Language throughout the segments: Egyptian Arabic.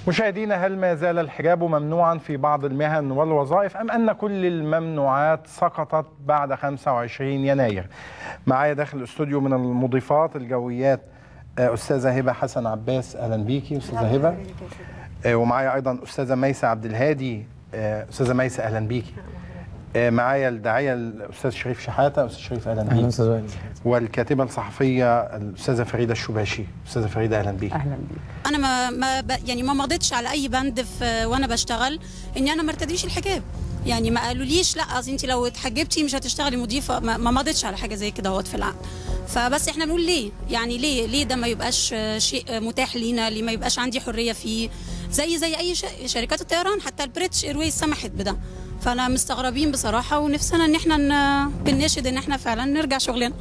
مشاهدينا هل ما زال الحجاب ممنوعا في بعض المهن والوظائف أم أن كل الممنوعات سقطت بعد 25 يناير معايا داخل الاستوديو من المضيفات الجويات آه، أستاذة هبة حسن عباس أهلا بيكي أستاذة هبة آه، ومعايا أيضا أستاذة ميسة عبد الهادي آه، أستاذة ميسة أهلا بيكي آه، معايا الداعية الأستاذ شريف شحاتة أستاذ شريف أهلا اهلا بيك استاذ وائل والكاتبة الصحفية الأستاذة فريدة الشباشي أستاذة فريدة أهلا بيك اهلا بيك انا ما ما ب... يعني ما مضيتش على اي بند في وانا بشتغل اني انا ما ارتديش الحجاب يعني ما قالوليش لا اصل انت لو اتحجبتي مش هتشتغلي مضيفه ما, ما مضيتش على حاجه زي كده اهوت في العقد فبس احنا بنقول ليه يعني ليه ليه ده ما يبقاش آه، شيء آه، متاح لينا ليه ما يبقاش عندي حريه فيه زي زي اي ش... شركات الطيران حتى البريتش ايرويز سمحت بده فانا مستغربين بصراحه ونفسنا ان احنا ن... بنناشد ان احنا فعلا نرجع شغلنا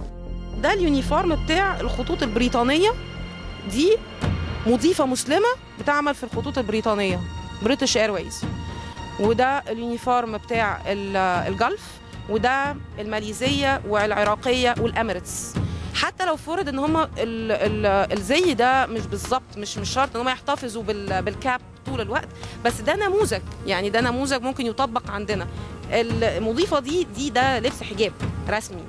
ده اليونيفورم بتاع الخطوط البريطانية دي مضيفة مسلمة بتعمل في الخطوط البريطانية بريتش ايرويز وده اليونيفورم بتاع ال- الجلف وده الماليزية والعراقية والاميريتس حتى لو فرض ان هم ال ال الزي ده مش بالظبط مش مش شرط ان هم يحتفظوا بال بالكاب طول الوقت بس ده نموذج يعني ده نموذج ممكن يطبق عندنا المضيفه دي دي ده لبس حجاب رسمي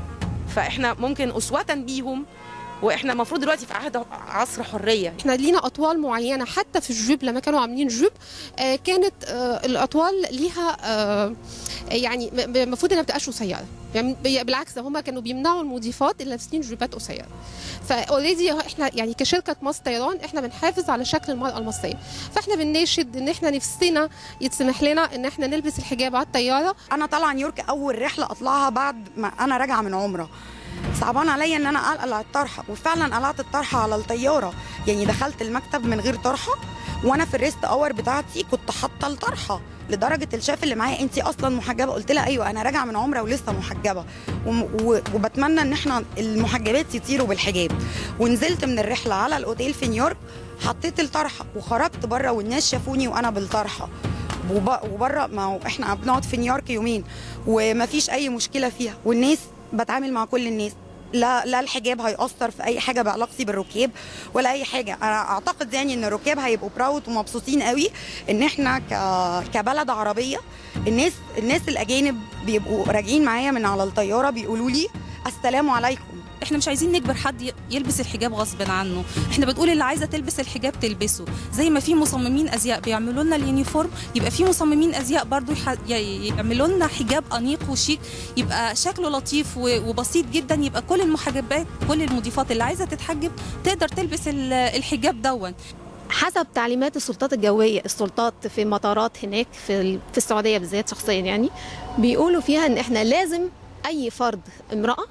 فاحنا ممكن اسوه بيهم واحنا المفروض دلوقتي في عهد عصر حريه احنا لينا اطوال معينه حتى في الجيب لما كانوا عاملين جيب آه، كانت آه، الاطوال ليها آه، يعني م- م- المفروض انها ما تبقاش قصيره يعني بي- بالعكس هم كانوا بيمنعوا المضيفات اللي لابسين جيبات قصيره فاوريدي احنا يعني كشركه مصر طيران احنا بنحافظ على شكل المراه المصريه فاحنا بنناشد ان احنا نفسنا يتسمح لنا ان احنا نلبس الحجاب على الطياره انا طالعه نيويورك اول رحله اطلعها بعد ما انا راجعه من عمره صعبان عليا ان انا اقلع الطرحه وفعلا قلعت الطرحه على الطياره يعني دخلت المكتب من غير طرحه وانا في الريست اور بتاعتي كنت حاطه الطرحه لدرجه الشاف اللي معايا انت اصلا محجبه قلت لها ايوه انا راجعه من عمره ولسه محجبه وم- و- وبتمنى ان احنا المحجبات يطيروا بالحجاب ونزلت من الرحله على الاوتيل في نيويورك حطيت الطرحه وخرجت بره والناس شافوني وانا بالطرحه وب- وبره ما هو احنا بنقعد في نيويورك يومين وما فيش اي مشكله فيها والناس بتعامل مع كل الناس لا لا الحجاب هيأثر في اي حاجه بعلاقتي بالركاب ولا اي حاجه انا اعتقد يعني ان الركاب هيبقوا براود ومبسوطين قوي ان احنا ك... كبلد عربيه الناس الناس الاجانب بيبقوا راجعين معايا من على الطياره بيقولوا لي السلام عليكم احنا مش عايزين نجبر حد ي- يلبس الحجاب غصب عنه احنا بنقول اللي عايزه تلبس الحجاب تلبسه زي ما في مصممين ازياء بيعملوا لنا اليونيفورم يبقى في مصممين ازياء برضو يح... ي- يعملوا لنا حجاب انيق وشيك يبقى شكله لطيف و- وبسيط جدا يبقى كل المحجبات كل المضيفات اللي عايزه تتحجب تقدر تلبس ال- الحجاب دون حسب تعليمات السلطات الجويه السلطات في مطارات هناك في ال- في السعوديه بالذات شخصيا يعني بيقولوا فيها ان احنا لازم اي فرد امراه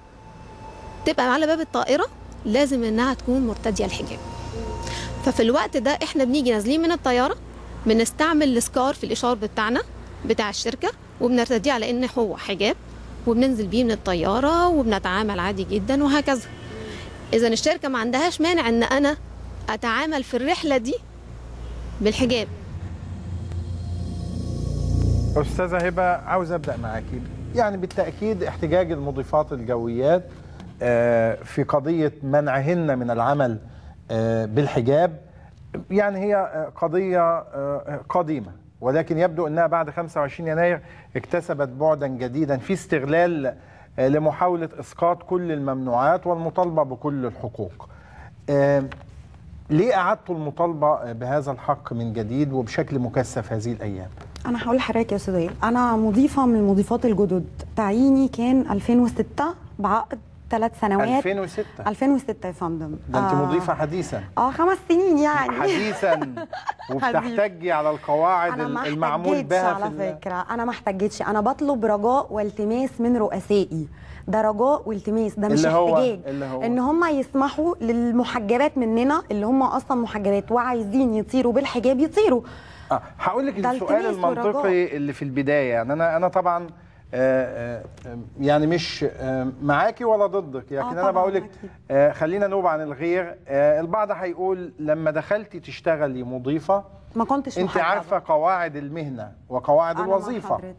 تبقى على باب الطائره لازم انها تكون مرتديه الحجاب ففي الوقت ده احنا بنيجي نازلين من الطياره بنستعمل السكار في الاشار بتاعنا بتاع الشركه وبنرتديه على ان هو حجاب وبننزل بيه من الطياره وبنتعامل عادي جدا وهكذا اذا الشركه ما عندهاش مانع ان انا اتعامل في الرحله دي بالحجاب أستاذة هبة عاوز أبدأ معاكي يعني بالتأكيد احتجاج المضيفات الجويات آه، في قضية منعهن من العمل آه، بالحجاب يعني هي آه، قضية آه، قديمة ولكن يبدو أنها بعد 25 يناير اكتسبت بعدا جديدا في استغلال آه، لمحاولة إسقاط كل الممنوعات والمطالبة بكل الحقوق آه، ليه أعدتوا المطالبة بهذا الحق من جديد وبشكل مكثف هذه الأيام؟ انا هقول لحضرتك يا استاذ وائل انا مضيفه من المضيفات الجدد تعييني كان 2006 بعقد ثلاث سنوات 2006 2006 يا فندم ده انت آه، مضيفه حديثا اه خمس سنين يعني حديثا وبتحتجي على القواعد انا ما المعمول احتجتش بها على في ال- فكره انا ما احتجتش انا بطلب رجاء والتماس من رؤسائي ده رجاء والتماس ده مش اللي هو- احتجاج اللي هو؟ ان هم يسمحوا للمحجبات مننا اللي هم اصلا محجبات وعايزين يطيروا بالحجاب يطيروا آه هقول لك ده السؤال التماس ورجاء. المنطقي اللي في البدايه يعني انا انا طبعا آه، آه، يعني مش آه، معاكي ولا ضدك لكن انا طبعاً، بقول لك أكيد. آه، خلينا نوب عن الغير آه، البعض هيقول لما دخلتي تشتغلي مضيفه ما كنتش انت محجبة. عارفه قواعد المهنه وقواعد أنا مع الوظيفه حضرتك.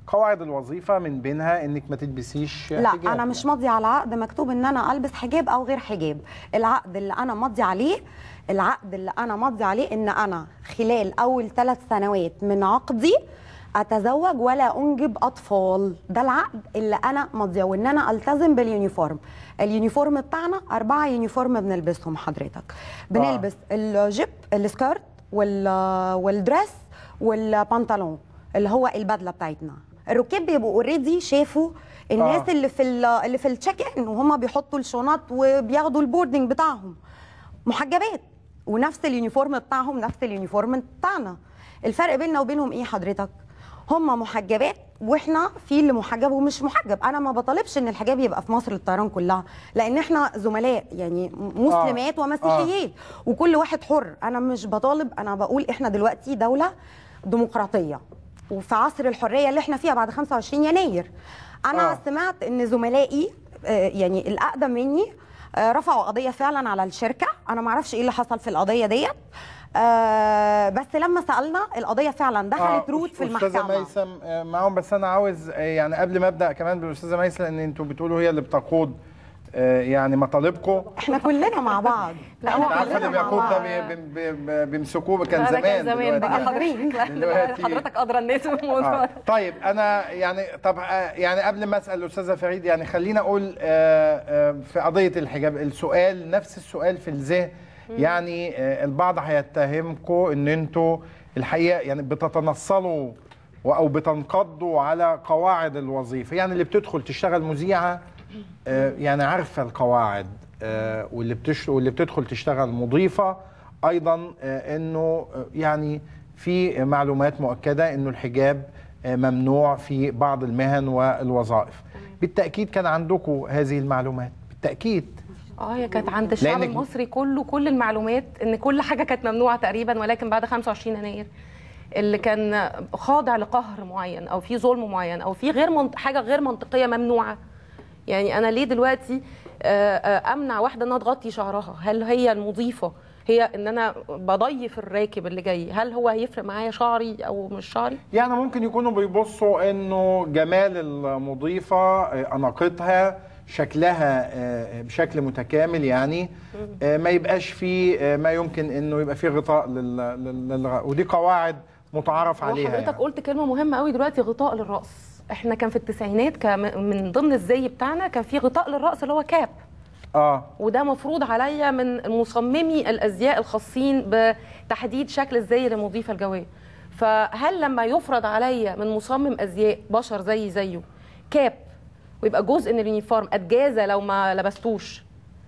قواعد الوظيفه من بينها انك ما تلبسيش لا حجاب انا مش ماضيه على عقد مكتوب ان انا البس حجاب او غير حجاب العقد اللي انا ماضيه عليه العقد اللي انا ماضيه عليه ان انا خلال اول ثلاث سنوات من عقدي اتزوج ولا انجب اطفال ده العقد اللي انا ماضيه وان انا التزم باليونيفورم اليونيفورم بتاعنا اربعه يونيفورم بنلبسهم حضرتك بنلبس الجيب السكيرت وال والدريس والبنطلون اللي هو البدله بتاعتنا الركاب بيبقوا اوريدي شافوا الناس آه. آه. اللي في ال- اللي في التشيك ان وهم بيحطوا الشنط وبياخدوا البوردنج بتاعهم محجبات ونفس اليونيفورم بتاعهم نفس اليونيفورم بتاعنا الفرق بيننا وبينهم ايه حضرتك هم محجبات واحنا في اللي محجب ومش محجب انا ما بطالبش ان الحجاب يبقى في مصر الطيران كلها لان احنا زملاء يعني مسلمات آه. ومسيحيات وكل واحد حر انا مش بطالب انا بقول احنا دلوقتي دوله ديمقراطيه وفي عصر الحريه اللي احنا فيها بعد 25 يناير انا آه. آه. سمعت ان زملائي آه، يعني الاقدم مني آه، رفعوا قضيه فعلا على الشركه انا ما اعرفش ايه اللي حصل في القضيه ديت آه، بس لما سالنا القضيه فعلا دخلت روت في استاذه المحكمه ميسم آه، معاهم بس انا عاوز آه، يعني قبل ما ابدا كمان بالاستاذه ميسم لان انتوا بتقولوا هي اللي بتقود آه، يعني مطالبكم احنا كلنا مع بعض لا، احنا هو عارفه اللي كلنا مع بيقود ده بعض. بي- بي- بي- بيمسكوه كان لا، ده زمان كان زمان دلوقتي بقى لا. حضرتك لا، دلوقتي- حضرتك ادرى الناس بالموضوع آه. طيب انا يعني طب آه، يعني قبل ما اسال الاستاذه فريد يعني خلينا اقول آه، آه، في قضيه الحجاب السؤال نفس السؤال في الذهن يعني آه، البعض هيتهمكم ان انتوا الحقيقه يعني بتتنصلوا و- او بتنقضوا على قواعد الوظيفه يعني اللي بتدخل تشتغل مذيعه آه، يعني عارفه القواعد آه، واللي بتش واللي بتدخل تشتغل مضيفه ايضا آه، انه آه، يعني في معلومات مؤكده انه الحجاب آه، ممنوع في بعض المهن والوظائف بالتاكيد كان عندكم هذه المعلومات بالتاكيد اه هي كانت عند الشعب لأنك- المصري كله كل المعلومات ان كل حاجه كانت ممنوعه تقريبا ولكن بعد 25 يناير اللي كان خاضع لقهر معين او في ظلم معين او في غير منط... حاجه غير منطقيه ممنوعه يعني انا ليه دلوقتي آه، آه، امنع واحده انها تغطي شعرها هل هي المضيفه هي ان انا بضيف الراكب اللي جاي هل هو هيفرق معايا شعري او مش شعري يعني ممكن يكونوا بيبصوا انه جمال المضيفه آه، اناقتها شكلها آه، بشكل متكامل يعني آه، ما يبقاش فيه آه، ما يمكن انه يبقى فيه غطاء لل... لل... لل... ودي قواعد متعارف عليها وحضرتك يعني. قلت كلمه مهمه قوي دلوقتي غطاء للراس احنا كان في التسعينات كان من ضمن الزي بتاعنا كان في غطاء للراس اللي هو كاب اه وده مفروض عليا من مصممي الازياء الخاصين بتحديد شكل الزي للمضيفه الجويه فهل لما يفرض عليا من مصمم ازياء بشر زي زيه كاب ويبقى جزء من اليونيفورم اتجازى لو ما لبستوش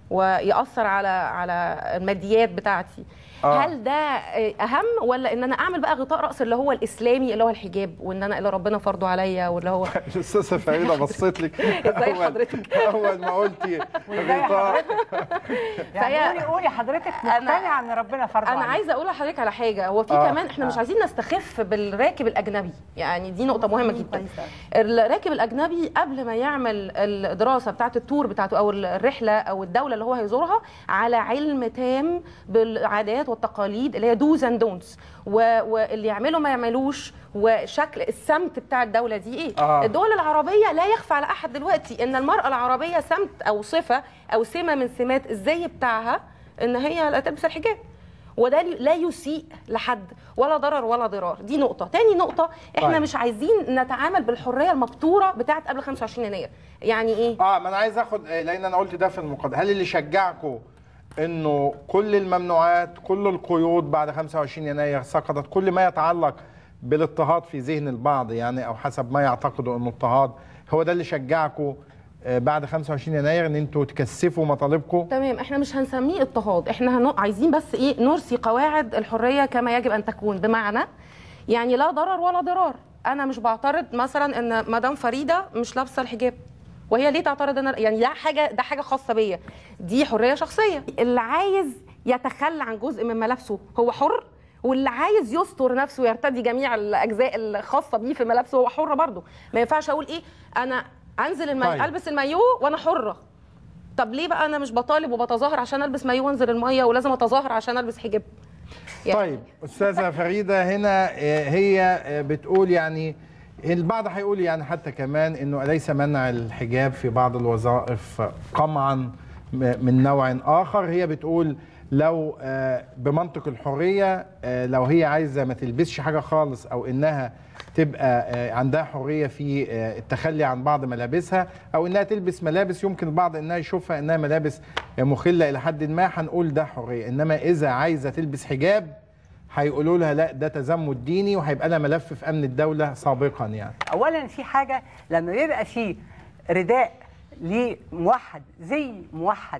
ويأثر على على الماديات بتاعتي آه. هل ده اهم ولا ان انا اعمل بقى غطاء راس اللي هو الاسلامي اللي هو الحجاب وان انا اللي ربنا فرضه عليا واللي هو الاستاذه فريده بصيت لك ازاي اول حضرتك؟ اول ما قلتي غطاء يعني فهي- قولي قولي حضرتك أنا- مقتنعه ان ربنا فرض انا عليك. عايزه اقول لحضرتك على حاجه هو في آه. آه. كمان احنا مش عايزين نستخف بالراكب الاجنبي يعني دي نقطه مهمه جدا الراكب الاجنبي قبل ما يعمل الدراسه بتاعه التور بتاعته او الرحله او الدوله اللي هو هيزورها على علم تام بالعادات والتقاليد اللي هي دوز اند دونتس واللي يعمله ما يعملوش وشكل السمت بتاع الدوله دي ايه آه. الدول العربيه لا يخفى على احد دلوقتي ان المراه العربيه سمت او صفه او سمه من سمات الزي بتاعها ان هي لا تلبس الحجاب وده لا يسيء لحد ولا ضرر ولا ضرار دي نقطه تاني نقطه احنا طيب. مش عايزين نتعامل بالحريه المبتوره بتاعت قبل 25 يناير يعني ايه اه ما انا عايز اخد آه، لان انا قلت ده في المقدمه هل اللي شجعكم انه كل الممنوعات كل القيود بعد 25 يناير سقطت كل ما يتعلق بالاضطهاد في ذهن البعض يعني او حسب ما يعتقدوا انه اضطهاد هو ده اللي شجعكم آه، بعد 25 يناير ان انتوا تكثفوا مطالبكم تمام احنا مش هنسميه اضطهاد احنا هن... عايزين بس ايه نرسي قواعد الحريه كما يجب ان تكون بمعنى يعني لا ضرر ولا ضرار انا مش بعترض مثلا ان مدام فريده مش لابسه الحجاب وهي ليه تعترض انا يعني ده حاجه ده حاجه خاصه بيا دي حريه شخصيه اللي عايز يتخلى عن جزء من ملابسه هو حر واللي عايز يستر نفسه ويرتدي جميع الاجزاء الخاصه بيه في ملابسه هو حر برضه ما ينفعش اقول ايه انا انزل المي... طيب. البس المايو وانا حره طب ليه بقى انا مش بطالب وبتظاهر عشان البس مايو وانزل الميه ولازم اتظاهر عشان البس حجاب يعني طيب استاذه فريده هنا آه، هي آه، بتقول يعني البعض هيقول يعني حتى كمان انه اليس منع الحجاب في بعض الوظائف قمعا م- من نوع اخر هي بتقول لو آه، بمنطق الحريه آه، لو هي عايزه ما تلبسش حاجه خالص او انها تبقى آه، عندها حريه في آه، التخلي عن بعض ملابسها او انها تلبس ملابس يمكن البعض انها يشوفها انها ملابس مخله الى حد ما هنقول ده حريه انما اذا عايزه تلبس حجاب هيقولوا لها لا ده تزمت ديني وهيبقى لها ملف في امن الدوله سابقا يعني اولا في حاجه لما يبقى في رداء لموحد زي موحد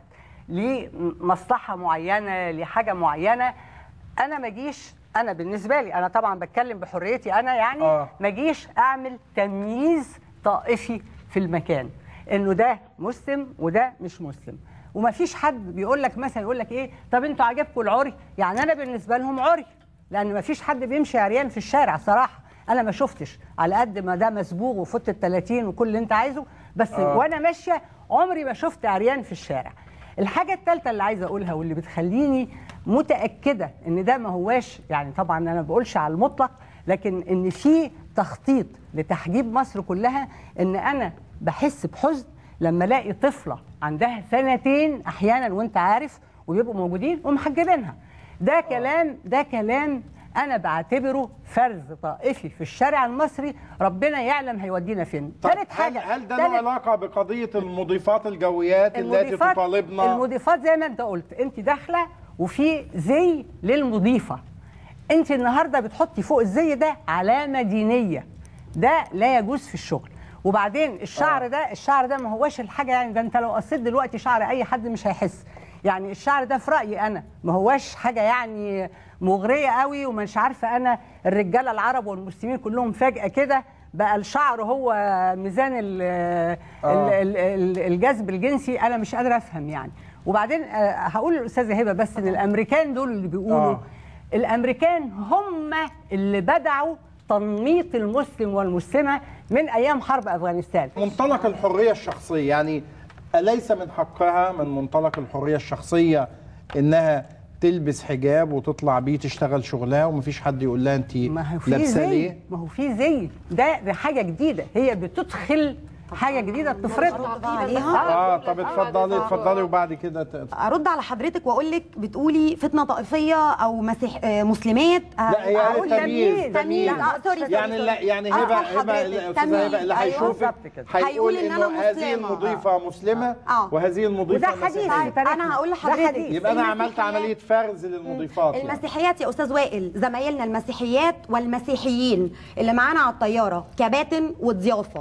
لمصلحه معينه لحاجه معينه انا ما اجيش انا بالنسبه لي انا طبعا بتكلم بحريتي انا يعني آه. ما اجيش اعمل تمييز طائفي في المكان انه ده مسلم وده مش مسلم وما فيش حد بيقول لك مثلا يقول لك ايه طب انتوا عجبكم العري يعني انا بالنسبه لهم عري لان ما فيش حد بيمشي عريان في الشارع صراحه انا ما شفتش على قد ما ده مسبوغ وفوت ال 30 وكل اللي انت عايزه بس آه. وانا ماشيه عمري ما شفت عريان في الشارع الحاجه الثالثه اللي عايزه اقولها واللي بتخليني متاكده ان ده ما هواش يعني طبعا انا ما بقولش على المطلق لكن ان في تخطيط لتحجيب مصر كلها ان انا بحس بحزن لما الاقي طفله عندها سنتين احيانا وانت عارف وبيبقوا موجودين ومحجبينها ده كلام ده كلام انا بعتبره فرز طائفي في الشارع المصري ربنا يعلم هيودينا فين طب ثالث هل, حاجه هل ده له تالت- علاقه بقضيه المضيفات الجويات التي المضيفات تطالبنا المضيفات زي ما انت قلت انت داخله وفي زي للمضيفه انت النهارده بتحطي فوق الزي ده علامه دينيه ده لا يجوز في الشغل وبعدين الشعر آه. ده الشعر ده ما هوش الحاجه يعني ده انت لو قصيت دلوقتي شعر اي حد مش هيحس يعني الشعر ده في رايي انا ما هوش حاجه يعني مغريه قوي ومش عارفه انا الرجاله العرب والمسلمين كلهم فجاه كده بقى الشعر هو ميزان ال آه. ال ال- ال- الجذب الجنسي انا مش قادره افهم يعني وبعدين آه، هقول للاستاذه هبه بس ان الامريكان دول اللي بيقولوا آه. آه. الامريكان هم اللي بدعوا تنميط المسلم والمسلمه من ايام حرب افغانستان منطلق الحريه الشخصيه يعني اليس من حقها من منطلق الحريه الشخصيه انها تلبس حجاب وتطلع بيه تشتغل شغلها ومفيش حد يقول لها انت ما هو في لابسه زي ليه ما هو في زي ده ده حاجه جديده هي بتدخل حاجه جديده تفرضها عليها اه طب اتفضلي اتفضلي وبعد كده ت- ارد على حضرتك واقول لك بتقولي فتنه طائفيه او مسيح آه، مسلمات آه، لا هي أقول تمييز تمييز. تمييز اه سوري سوري يعني لا سوري. يعني آه، هبه آه، هبه حضرتك. الاستاذه تمييز. هبه اللي أيوة. هيشوفك بالظبط كده. هيقول هيقول إن أنا انه هذه مسلمة. المضيفه مسلمه آه. وهذه المضيفه وده حديث مسيحيه تاريخي. انا هقول ده لحضرتك حديث. يبقى انا عملت المسيحيات- عمليه فرز للمضيفات يعني. المسيحيات يا استاذ وائل زمايلنا المسيحيات والمسيحيين اللي معانا على الطياره كباتن وضيافه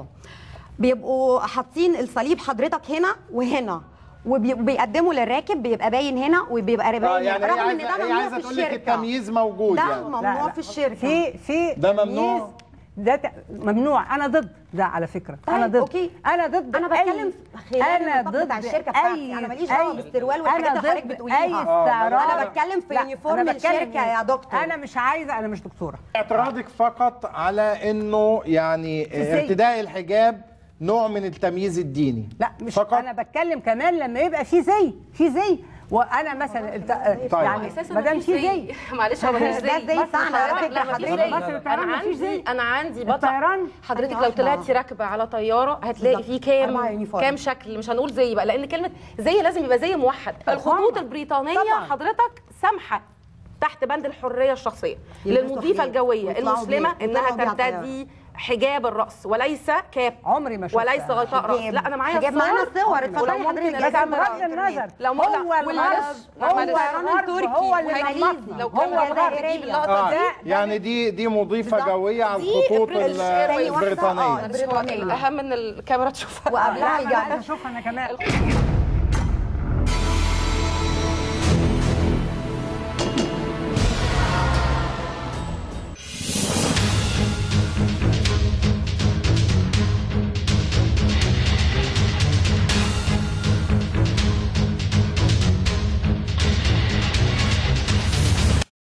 بيبقوا حاطين الصليب حضرتك هنا وهنا وبيقدموا للراكب بيبقى باين هنا وبيبقى باين اه هنا يعني هي رغم ان عايزه ده هي ممنوع عايزه في تقول لك الشركه التمييز موجود ده يعني لا، ممنوع لا. في الشركه في في ده تمييز ممنوع؟ ده ت- ممنوع انا ضد ده على فكره انا طيب، ضد أوكي. انا ضد انا أي- بتكلم خلال انا النطاق بتاع ضد الشركه أي- بتاعتي انا ماليش دعوه أي- بالسروال والحاجات أنا اللي حضرتك ضد بتقوليها اي آه، استعراض أنا بتكلم في لا، يونيفورم أنا بتكلم الشركة يا دكتور. انا مش عايزه انا مش دكتوره اعتراضك فقط على انه يعني زي. ارتداء الحجاب نوع من التمييز الديني لا مش فقط انا بتكلم كمان لما يبقى في زي في زي وانا مثلا الت... طيب. يعني اساسا ما دام مفيش في زي معلش هو مفيش ده زي الزي مصر بتاعنا على طيران. فكره لا مفيش حضرتك زي مصر انا طيران مفيش عندي زي. انا عندي بطل الطيران حضرتك ثانية لو طلعتي واحدة. راكبه على طياره هتلاقي بالظبط. في كام أربعة يونيفورم. كام شكل مش هنقول زي بقى لان كلمه زي لازم يبقى زي موحد الخطوط طبعاً. البريطانيه طبعاً. حضرتك سامحه تحت بند الحريه الشخصيه يلبسوا للمضيفه حجاب. الجويه ويطلعوا المسلمه بيه. انها يطلعوا بيه على ترتدي حجاب الراس وليس كاب عمري ما شفت وليس غطاء راس حجاب. لا انا معايا حجاب معانا صور صور ولو اتفضلي ممكن حضرتك أرجع جايبة بغض بغض على النظر الإنترنت. لو هو لا، الغرب لا، هو معلش. الغرب تركي هو اللي وهنيجي نمطنا. لو هو كنا الغرب بقى نجيب اللقطه آه. دي يعني دي دي مضيفه بالظبط. جويه على دي الخطوط بريتش ال- إيرويز. واحدة، البريطانيه آه. مش هو الاهم ان الكاميرا تشوفها وقبلها لا انا عايزه الجنة اشوفها انا كمان